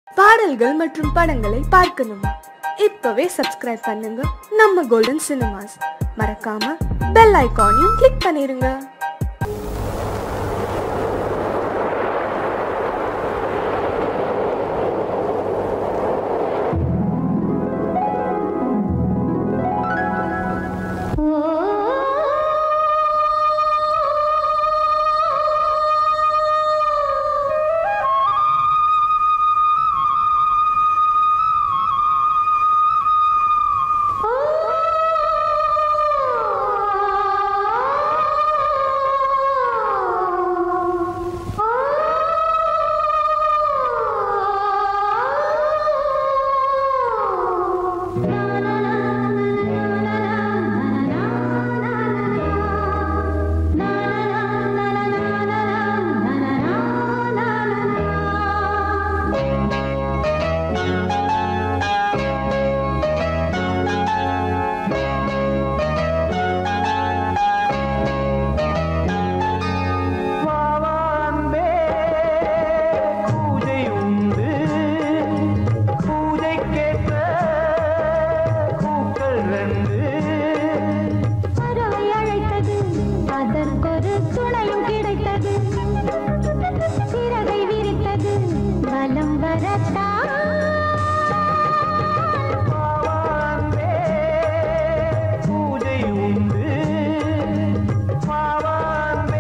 பாடல்கள் மற்றும் படங்களை பார்க்கணுமா இப்பவே சப்ஸ்கிரைப் பண்ணுங்க நம்ம கோல்டன் சினிமாஸ் மறக்காம பெல் ஐகானையும் கிளிக் பண்ணிருங்க வாவான்பே பூஜை உண்டு பூஜைக்கேற்ற பூக்கள் ரெண்டு பறவை அழைத்தது அதற்கொரு துணையும் கிடைத்தது சிறகை விரித்தது வலம் வரத்தான் வாவான்பே பூஜை உண்டு வாவான்பே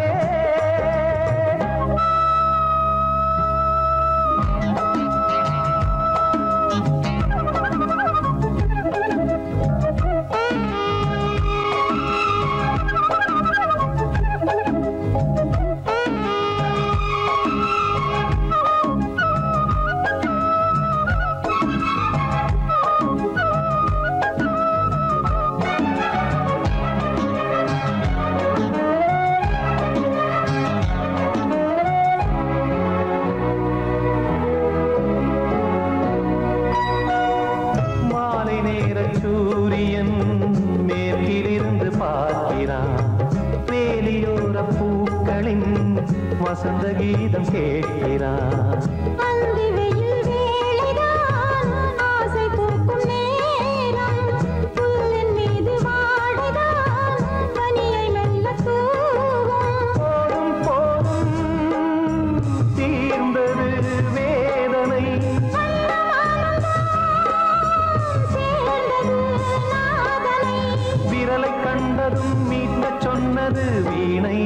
மாலை நேர சூரியன் மேற்கிலிருந்து பார்க்கிறான் வேலியோர பூக்களின் வசந்த கீதம் கேட்கிறான் அந்தி வெயில் வேளைதான் ஆசை பூக்கும் நேரம் புல்லின் மீது வாடைதான் பனியை மெல்ல தூவும் போதும் போதும் தீர்ந்தது வேதனை சேர்ந்தது நாதனை விரலை கண்டதும் மீட்கச் சொன்னது வீணை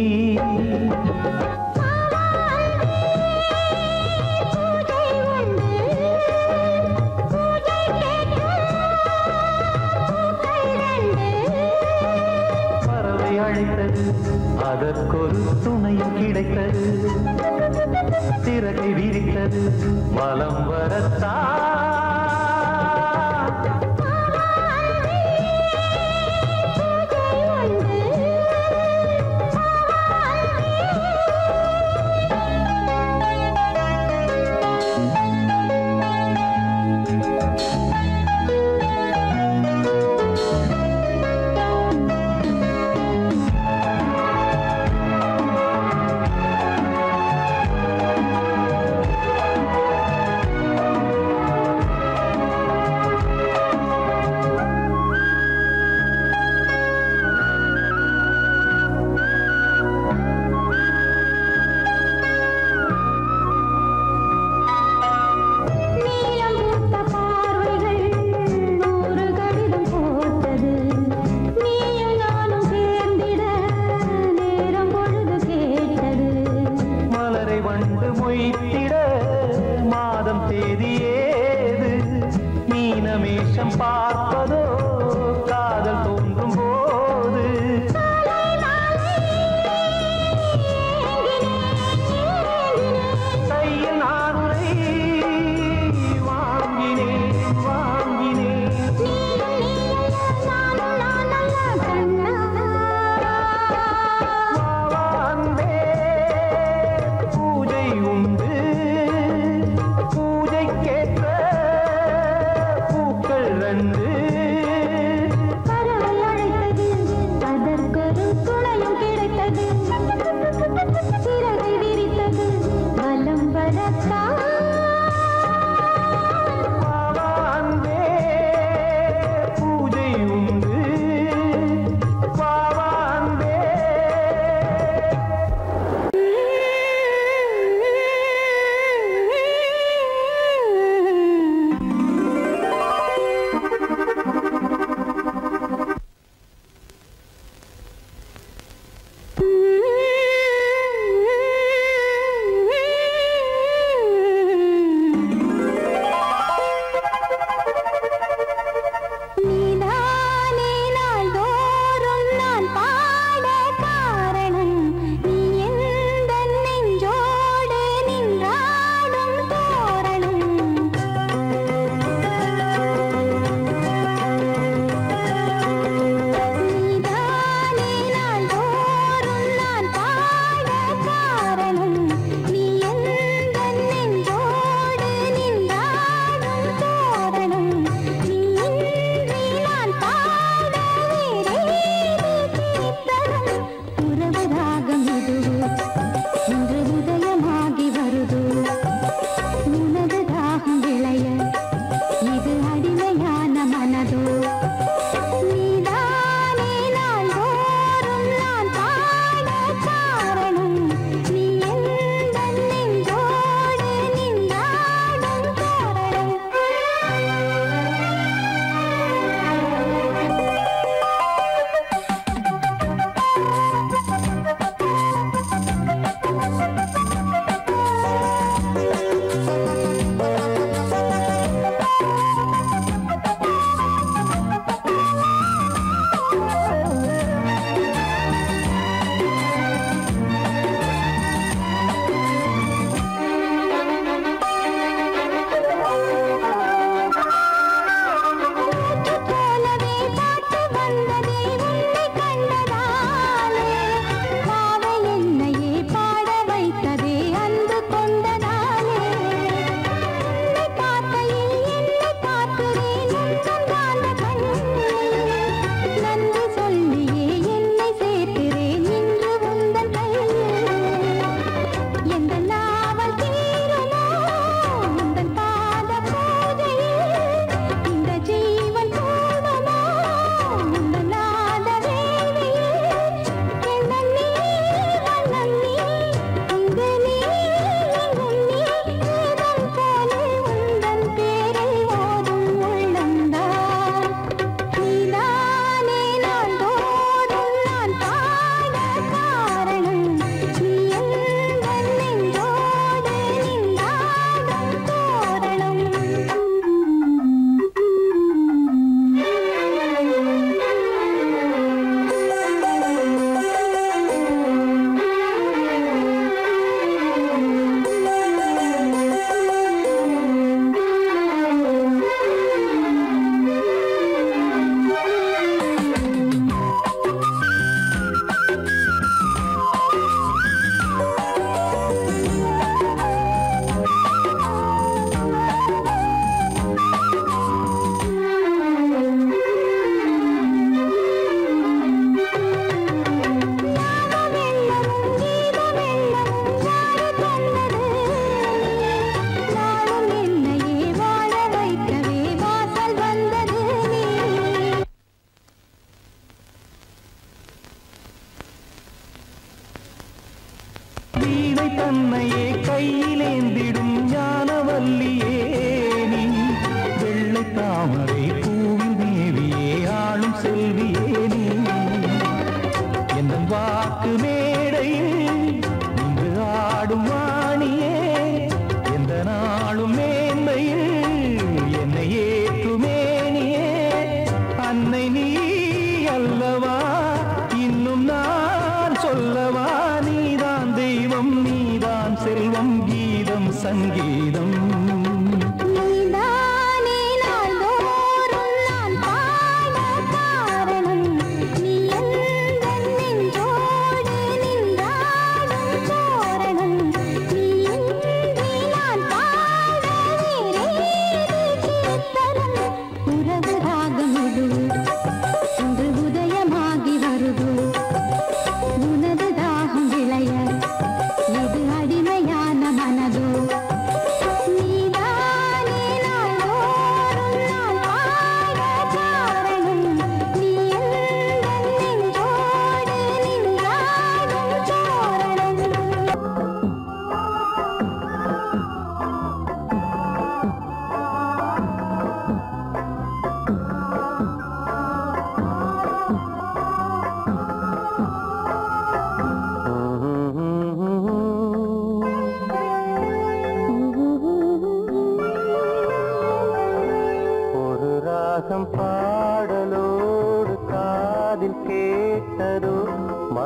பூஜை உண்டு பூஜை கேட்க பூக்கள் ரெண்டு பறவை அழைத்தது அதற்கொரு துணையும் கிடைத்தது சிறகை விரித்தது வலம் வரத்தான்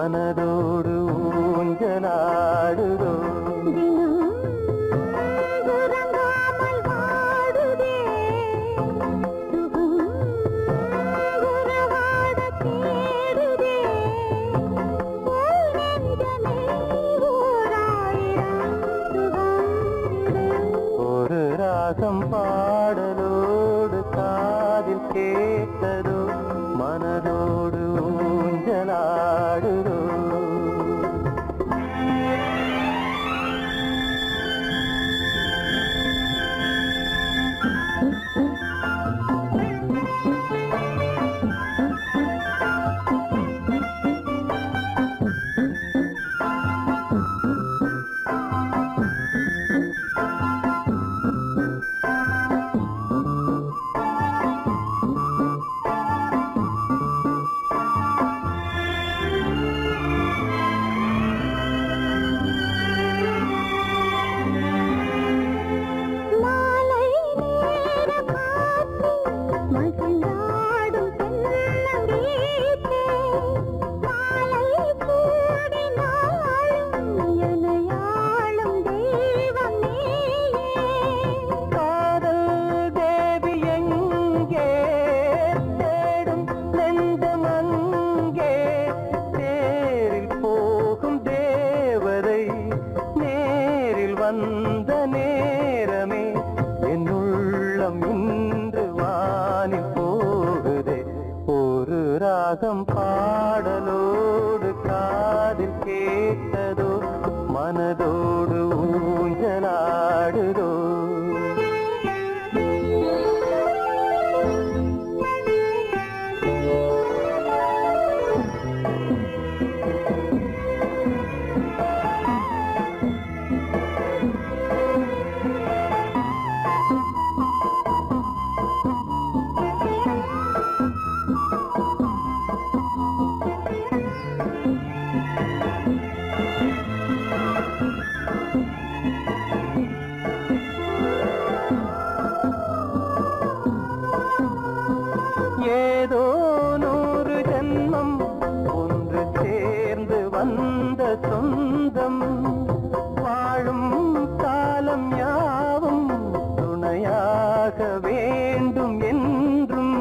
மனதோடு ஊஞ்சலாடுதோ தினம் உறங்காமல் வாடுதே சுகம் உறவாடத் தேடுதே உன் நெஞ்சமே ஓராயிரம் சுகம் இது ஒரு ராகம் பாடலோடு காதில் கேட்டதோ மனதோடு ஊஞ்சலாடுதோ மாலை நேர காற்று மகிழ்ந்தாடும் தென்னங்கீற்றே மாலை கூடினாலும் எனையாளும் தெய்வம் நீயே காதல் தேவி எங்கே தேடும் நெஞ்சம் அங்கே தேரில் போகும் தேவதை நேரில் வந்த நேரமே என் உள்ளம் இன்று வானில் போகுதே ஒரு ராகம் பாடலோடு காதில் கேட்டதோ மனதோடு ஊஞ்சலாடுதோ ஏதோ நூறு ஜென்மம் ஒன்று சேர்ந்து வந்த சொந்தம் வாழும் காலம் யாவும் துணையாக வேண்டும் என்றும்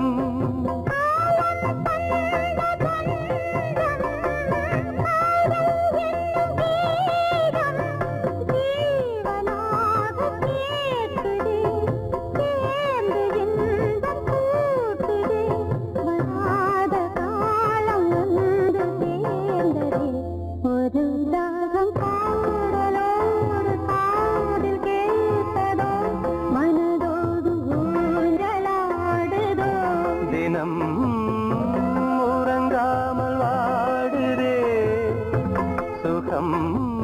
ஜீவனாக கேட்குதே சேர்ந்து இன்பம் கூட்டுதே வராத காலம் வந்து சேர்ந்ததே ஒரு தாகம் பாடலோடு காதில் கேட்டதோ மனதோடு ஊஞ்சலாடுதோ தினம் உறங்காமல் வாடுதே சுகம்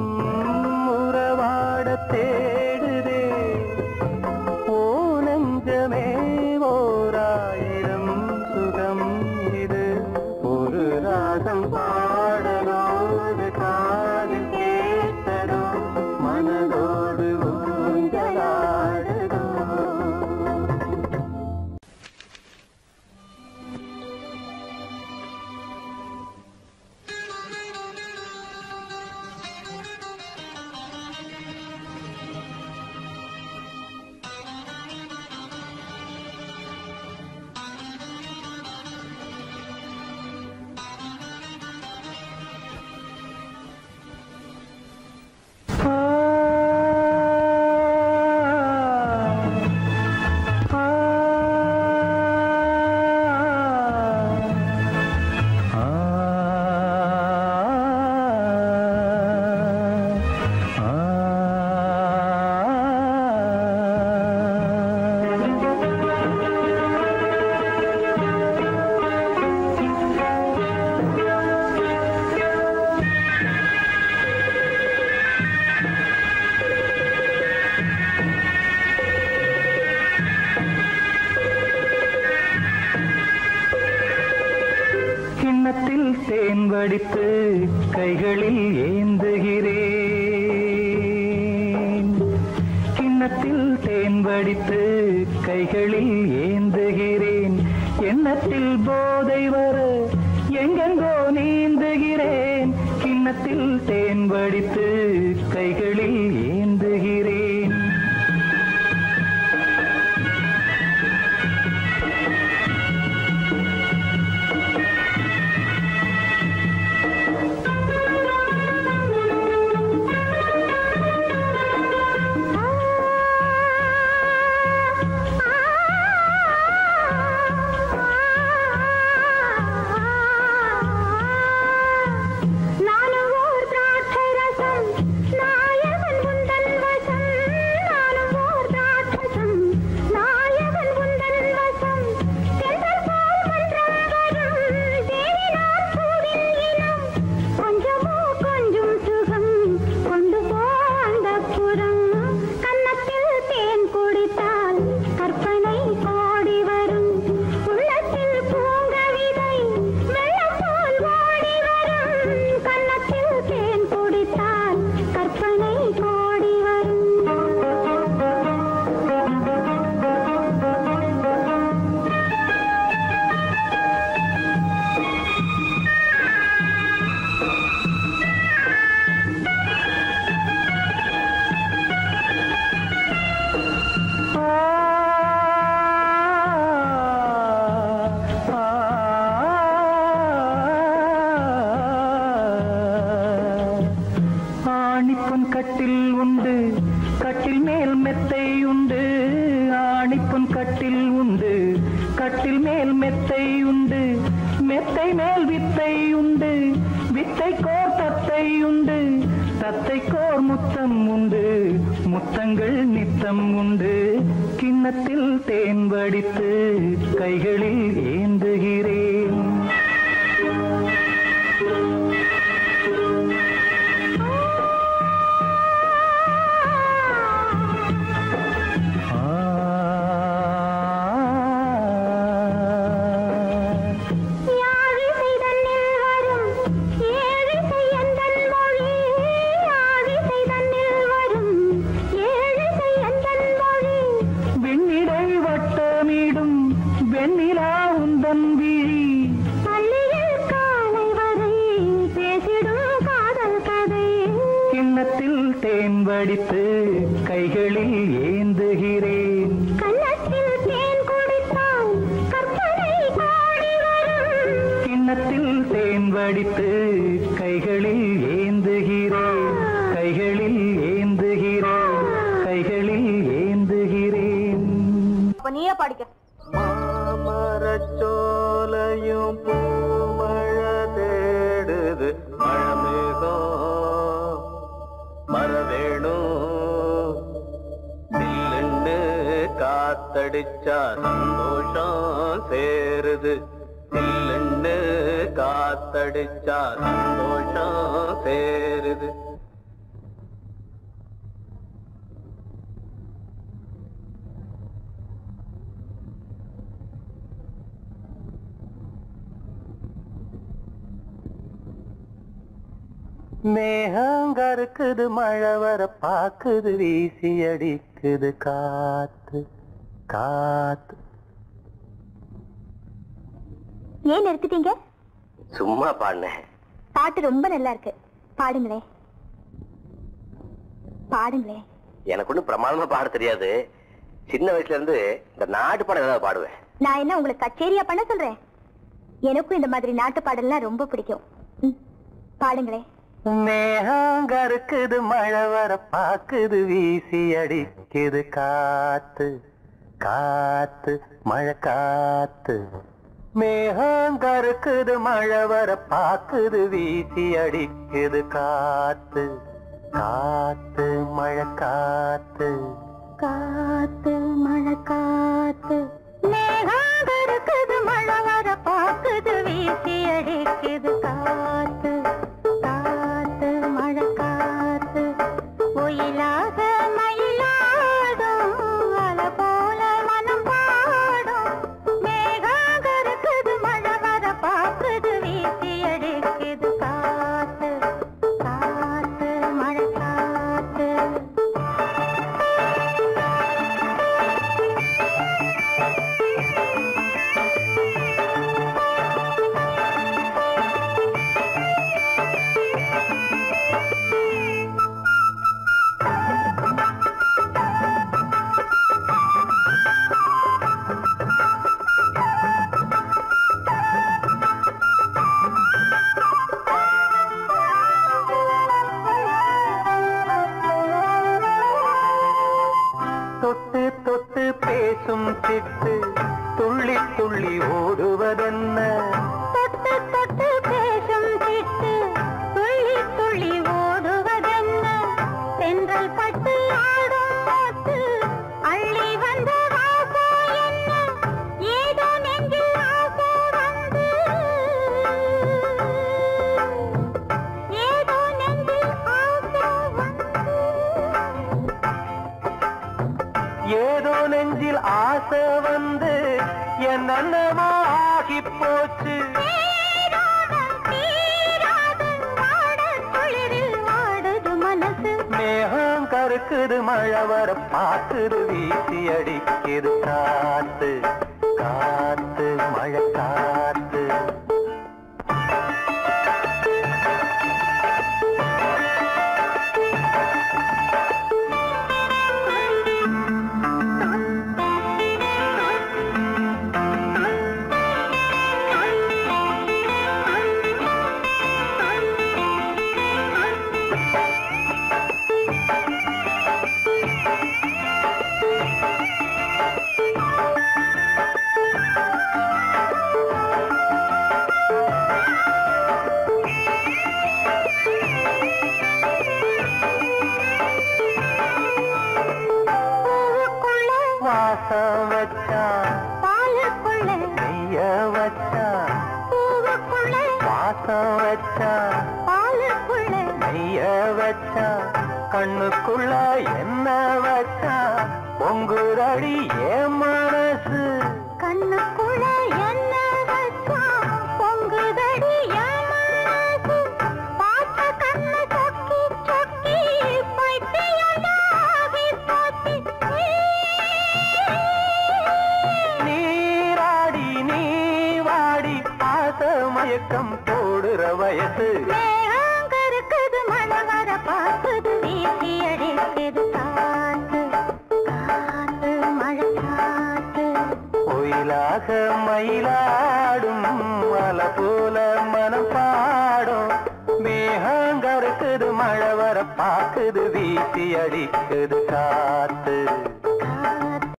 உறவாட தேடுதே ஓ நெஞ்சமே ஓராயிரம் சுகம் இது ஒரு ராகம் பாடலோடு காதில் கேட்டதோ மனதோடு ஊஞ்சலாடுதோ கிண்ணத்தில் தேன் வடித்து கைகளில் ஏந்துகிறேன் கிண்ணத்தில் தேன் வடித்து கைகளில் ஏந்துகிறேன் எண்ணத்தில் போதை வர எங்கெங்கோ நீந்துகிறேன் கிண்ணத்தில் தேன் வடித்து கைகளில் ஏந்துகிறேன் நானும் ஓர் திராட்சை ரசம் நாயகன் உந்தன் வசம் நானும் ஓர் திராட்சசம் நாயகன் உந்தன் வசம் செந்தல் போல் மன்றம் வரும் தேடினார் பூவின் இனம் கொஞ்சமோ கொஞ்சம் சுகம் கொண்டு போ அந்த புறம் கன்னத்தில் தேன் குடித்தால் கற்பனை கோடி வரும் உள்ளத்தில் பூங்கவிதை வெள்ளம் போல் ஓடி வரும் கன்னத்தில் தேன் குடித்தால் கற்பனை கோடி வரும் ஆணிப்பொன் கட்டில் உண்டு கட்டில் மேல் மெத்தை உண்டு ஆணிப்பொன் கட்டில் உண்டு கட்டில் மேல் மெத்தை உண்டு மெத்தை மேல் வித்தை உண்டு வித்தை கோர் தத்தை உண்டு தத்தை கோர் முத்தம் உண்டு முத்தங்கள் நித்தம் உண்டு கிண்ணத்தில் தேன் வடித்து கைகளில் ஏந்துகிறேன் யாழிசை தன்னில் வரும் ஏழிசை எந்தன் மொழி யாழிசை தன்னில் வரும் ஏழிசை எந்தன் மொழி வெண்ணிடை வட்டமிடும் வெண்ணிலா உந்தன் விழி பள்ளியில் காலை வரை பேசிடும் காதல் கதை கிண்ணத்தில் தேன் வடித்து கைகளில் ஏந்துகிறேன் கன்னத்தில் தேன் குடித்தால் கற்பனை கோடி வரும் கிண்ணத்தில் தேன் வடித்து கைகளில் ஏந்துகிறேன் கைகளில் ஏந்துகிறேன் கைகளில் ஏந்துகிறேன் அப்ப நீயே படிக்க மாமரச்சோலையும் பூமழை தேடுது மழமேகம் மரவேணும் சில்லுன்னு காத்தடிச்சா சந்தோஷம் சேருது சில்லுன்னு காத்தடிச்சா சந்தோஷம் சேருது மேகங்கருக்குது மழை வர பாக்குது வீசி அடிக்குது காத்து காத்து ஏன் நிறுத்திட்டீங்க சும்மா பாடினேன் பாட்டு ரொம்ப நல்லா இருக்கு பாடுங்களே பாடுங்களே எனக்கு ஒன்றும் பிரமாதமா பாட தெரியாது சின்ன வயசுல இருந்து இந்த நாட்டு பாடம் ஏதாவது பாடுவேன் நான் என்ன உங்களுக்கு கச்சேரியா பண்ண சொல்றேன் எனக்கும் இந்த மாதிரி நாட்டு பாடல்லாம் ரொம்ப பிடிக்கும் ம், பாடுங்களே மேகங்கருக்குது மழை வர பாக்குது வீசி அடிக்குது காத்து காத்து மழை காத்து மேகங்கருக்குது மழை வர பாக்குது வீசி அடிக்குது காத்து காத்து மழை காத்து காத்து மழை காத்து மேகம் இருக்குது மழை வர பாக்குது வீசி அடிக்குது காத்து காத்து மழை காத்து ஒயிலாக மயிலாடும் அலை போல மனம் பாடும் மேகம் இருக்குது மழை வர பாக்குது வீசி அடிக்குது காத்து காத்து மழை காத்து பேசும் சிட்டு துள்ளி துள்ளி ஓடுவதென்ன தொட்டு தொட்டு பேசும் திட்டு துள்ளி துள்ளி ஓடுவதென்ன தென்றல் பட்டு ஆடும் பாட்டு அள்ளி வந்த வாசம் என்ன ஏதோ நெஞ்சில் ஆசை வந்து ஏதோ நெஞ்சில் ஆசை வந்து ஏதோ நெஞ்சில் ஆசை வந்து என்னென்னமோ ஆகி போச்சு தீராதம் தீராது வாடக் குளிரில் வாடுது மனசு மேகம் கருக்குது மழை வர பாக்குது வீசி அடிக்குது காத்து காத்து மழை காத்து பூவுக்குள்ள வாசம் வச்சான் பாலுக்குள்ள நெய்ய வச்சான் பூவுக்குள்ள வாசம் வச்சான் பாலுக்குள்ள நெய்ய வச்சான் கண்ணுக்குள்ள என்ன வச்சான் பொங்குரடி ஏன் மனசு கண்ணுக்குள்ள என்ன வச்சா பொங்குதடி என் மனசு பார்த்த கண்ணு சொக்கி சொக்கி பைத்தியமாகி போச்சு நீராடி நீ வாடி பாச மயக்கம் போடுற வயசு மேகம் கருக்குது மழை வர பார்க்குது வீசி அடிக்குது காத்து காத்து மழை காத்து ஒயிலாக மயிலாடும் மலை போல மனம் பாடும் மேகங்கருக்குது மழை வர பாக்குது வீசி அடிக்குது காத்து காத்து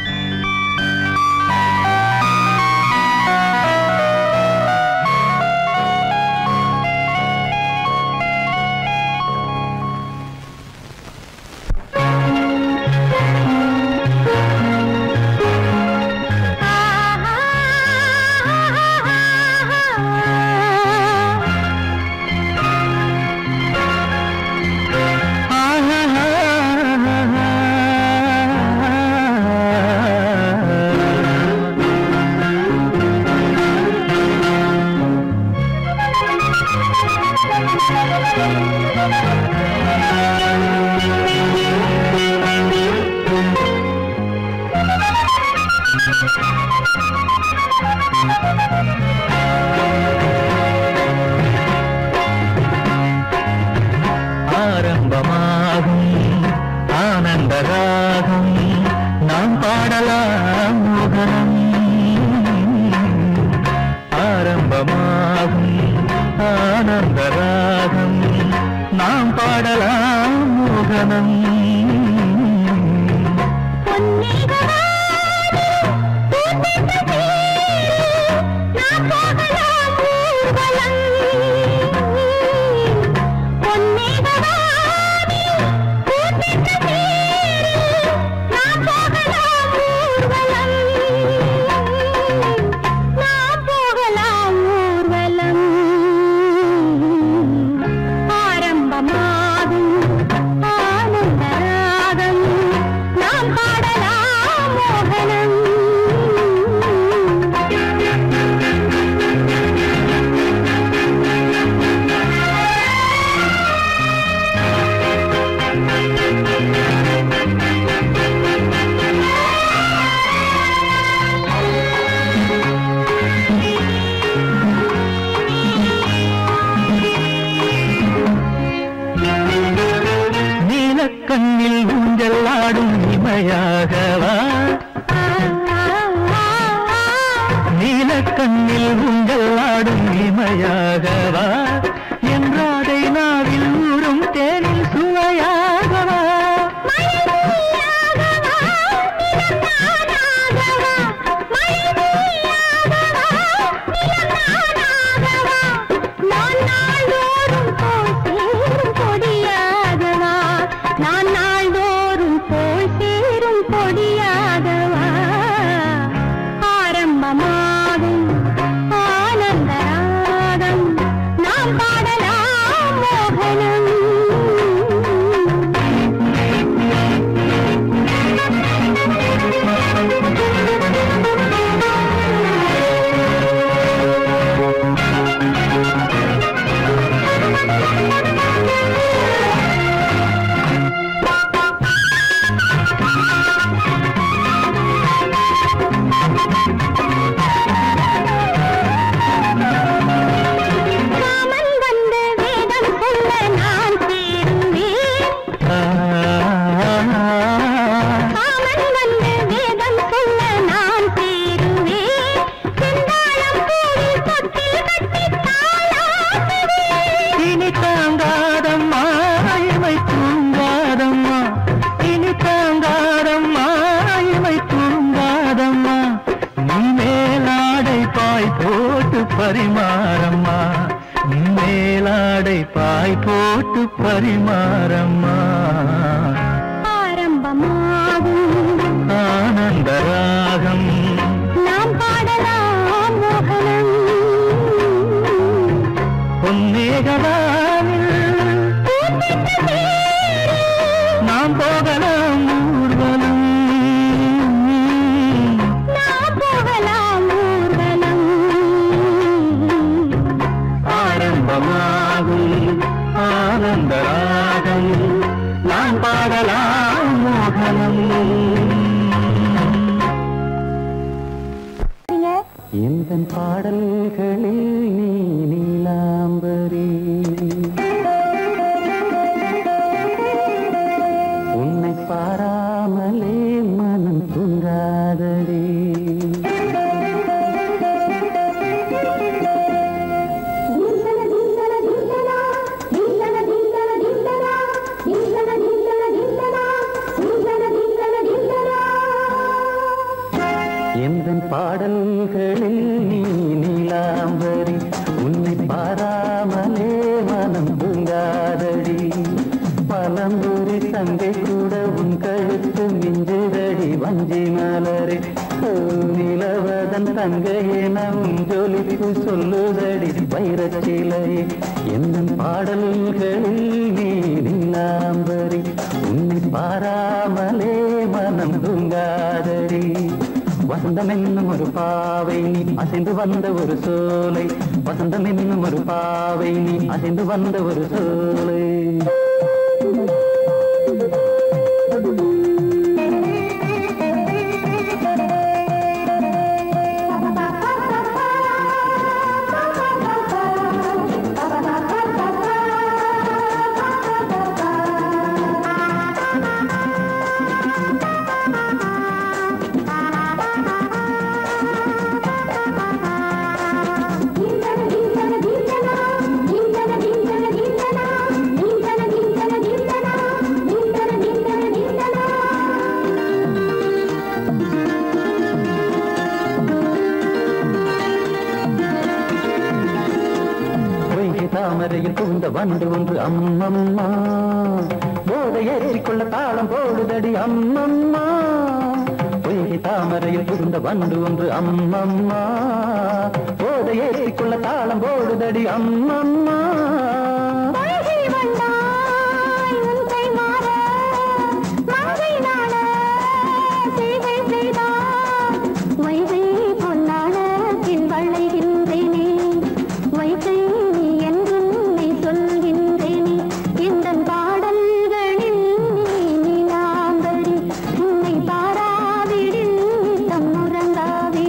ஆரம்பமாகும் ஆனந்த ராகம் நாம் பாடலாம் முகனம் ஆரம்பமாகும் ஆனந்த ராகம் நாம் பாடலாம் முகனம் ஆரம்பமாகும் ஆனந்த ராகம் நாம் பாடலாம் மோகனம் நீலக்கண்ணில் ஊஞ்சல் ஆடும் இமையாகவா நீலக்கண்ணில் ஊஞ்சல் ஆடும் இமையாகவா என்றாதை நாவில் ஊறும் தேனில் சுவையாகவா மழை பரிமாறம்மா ஆரம்பமாகும் ஆனந்த ராகம் நாம் பாடலாம் மோகனம் பொன்னேகவானில் நாம் போகலாம் ஊர்வலம் நாம் போகலாம் ஊர்வலம் ஆரம்பமாகும் ஆனந்த ராகம் நாம் பாடலாம் மோகனம் நீங்க எந்த பாடல்களில் நீ நீலாம்பரி உன்னை பாராமலே மனம் தூங்காதடி எந்த பாடல்களில் நீ நீலாம்பரி உன்னை பாராமலே மனம் தூங்காதடி பலம்புரி தங்கை கூட உன் கழுத்து மிஞ்சுதடி வஞ்சி மலரே ஓ, நிலவதன் தங்கையே நம் ஜொலிப்பு சொல்லுதடி வைரச்சிலை எந்த பாடல்களில் நீ நீலாம்பரி உன்னை பாராமலே மனம் தூங்காதடி வசந்தம் என்னும் ஒரு பாவை நீ அசைந்து வந்த ஒரு சோலை வசந்தம் என்னும் ஒரு பாவை நீ அசைந்து வந்த ஒரு சோலை பொய்கை தாமரையில் புகுந்த வண்டு ஒன்று அம்மம்மா போதை ஏற்றிக்கொள்ள தாளம் போடுதடி அம்மம்மா பொய்கை தாமரையில் புகுந்த வண்டு ஒன்று அம்மம்மா போதை ஏற்றிக்கொள்ள தாளம் போடுதடி அம்மம்மா மழை வந்தாய் உன் கை மாற மங்கை நாட சேவை செய்தார் வைகை பொன்னாளத்தில் வளைகின்றேனே வைகை நீ என்றும் நீ சொல்கின்றேனே இந்த பாடல்களில் நீ நீலாம்பரி உன்னை பாராவிடில் தம் உறங்காவிடி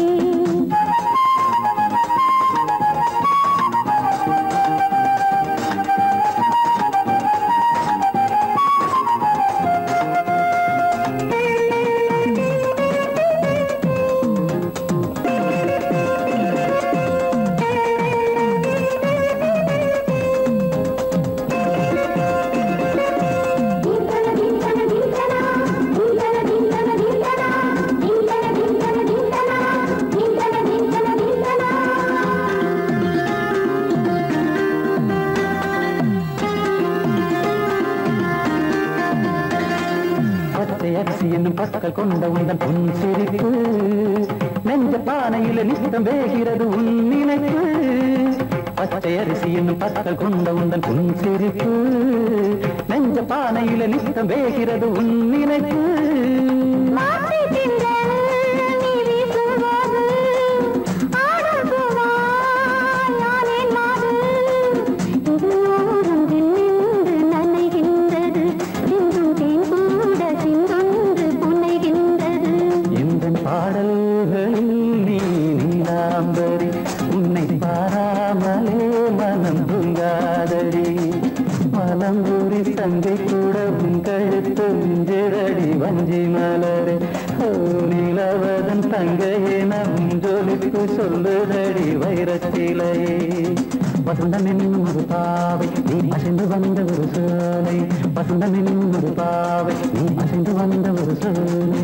பச்சை அரிசி என்னும் பற்கள் கொண்ட உந்தன் பொன் சிரிப்பு நெஞ்ச பானையில நித்தம் வேகிறது உன் நினைப்பு பச்சை அரிசி என்னும் பற்கள் கொண்ட உந்தன் பொன் சிரிப்பு நெஞ்ச பானையில நித்தம் வேகிறது உன் நினைப்பு இந்த பாடல்களில் நீ நீலாம்பரி உன்னை பாராமலே மனம் தூங்காதடி மலம்பூரி தங்கை கூட உன் கழுத்து மிஞ்சிரடி வஞ்சி மலரே ஓ நிலவதன் தங்கையே நம் ஜொலிப்பு சொல்லுதடி வைரத்திலையே வசந்தம் என்னும் ஒரு பாவை நீ அசைந்து வந்த ஒரு சோலை வசந்தம் என்னும் ஒரு பாவை நீ அசைந்து வந்த ஒரு சோலை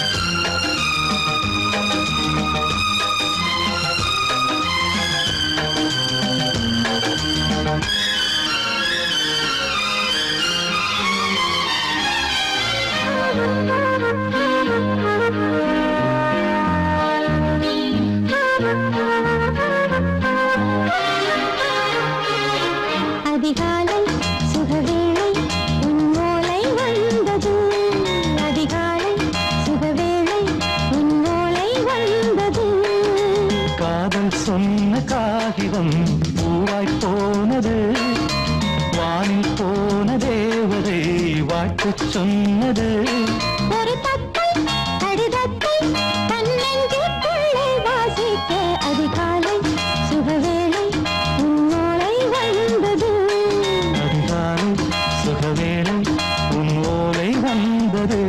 ஆ சொன்னது ஒரு தத்தை கடிதத்தை தன்னெஞ்சுக்குள்ளே வாசிக்க அதிகாலை சுகவேளை உன்னோளை வந்தது அதிகாலை சுகவேளை உன் ஓலை வந்தது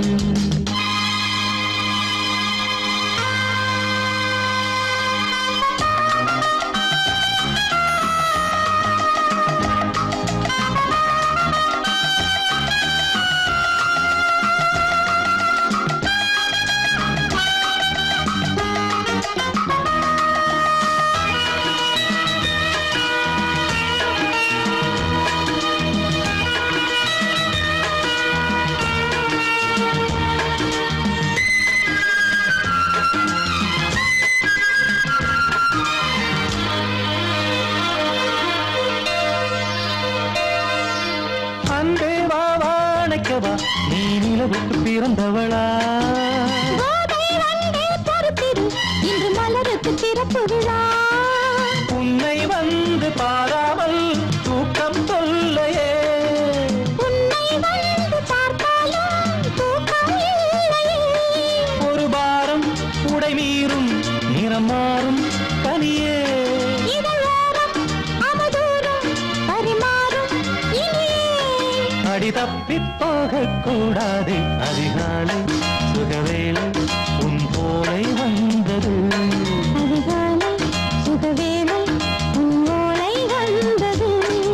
அன்பே வா வாழைக்கவா நீ நிலவுக்கு பிறந்தவளா கோதை வந்தே பொறுத்திரு இன்று மலருக்கு திறப்பு விழா உன்னை வந்து பாராமல் தூக்கம் சொல்லையே உன்னை வந்து பார்த்தாலும் தூக்கம் இல்லையே ஒரு பாரம் உடை மீறும் நிறம் மாறும் கனியே இதழோரம் அவதூறும் பரிமாறும் இனியே அடி தப்பி போகக் கூடாது அதிகாலை சுகவேளை உன் போலை வந்தது அதிகாலை சுகவேளை உன்னோளை வந்தது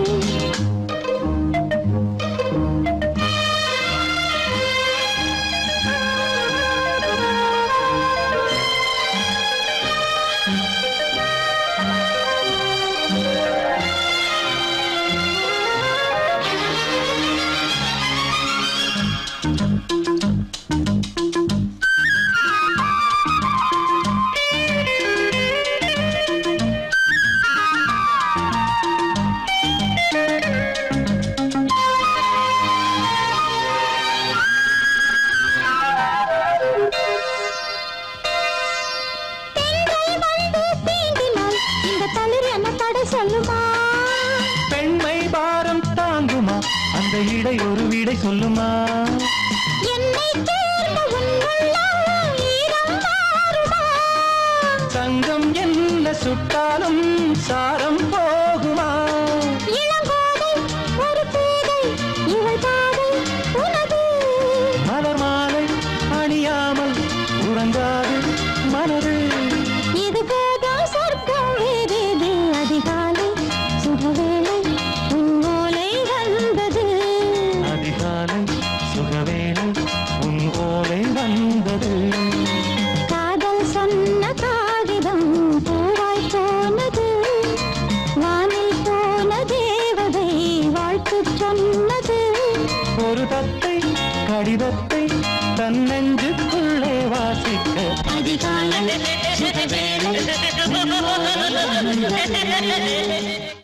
பெண்கள் வந்து தீண்டினால் இந்த தளிர் என்ன தடை சொல்லுமா பெண்மை பாரம் தாங்குமா அந்த இடை ஒரு விடை சொல்லுமா என்னை தேர்ந்த உன் உள்ளம் ஈரம் மாறுமா தங்கம் என்ன சுட்டாலும் சாரம் போகுமா இளங்கோதை ஒரு பேதை இவள் பாதை உனது மலர் மாலை அணியாமல் உறங்காது மனது இது போதும் சொர்க்கம் வேறேது அதிகாலை சுகவேளை உன்னோலை வந்தது அதிகாலை சுகவேளை உன் ஓலை வந்தது காதல் சொன்ன காகிதம் பூவாய் போனது வானில் போன தேவதை வாழ்த்து சொன்னது ஒரு தத்தை கடிதத்தை தன்னெஞ்சுக்குள்ளே வாசிக்க அதிகாலை சுகவேளை உன்னோலை வந்தது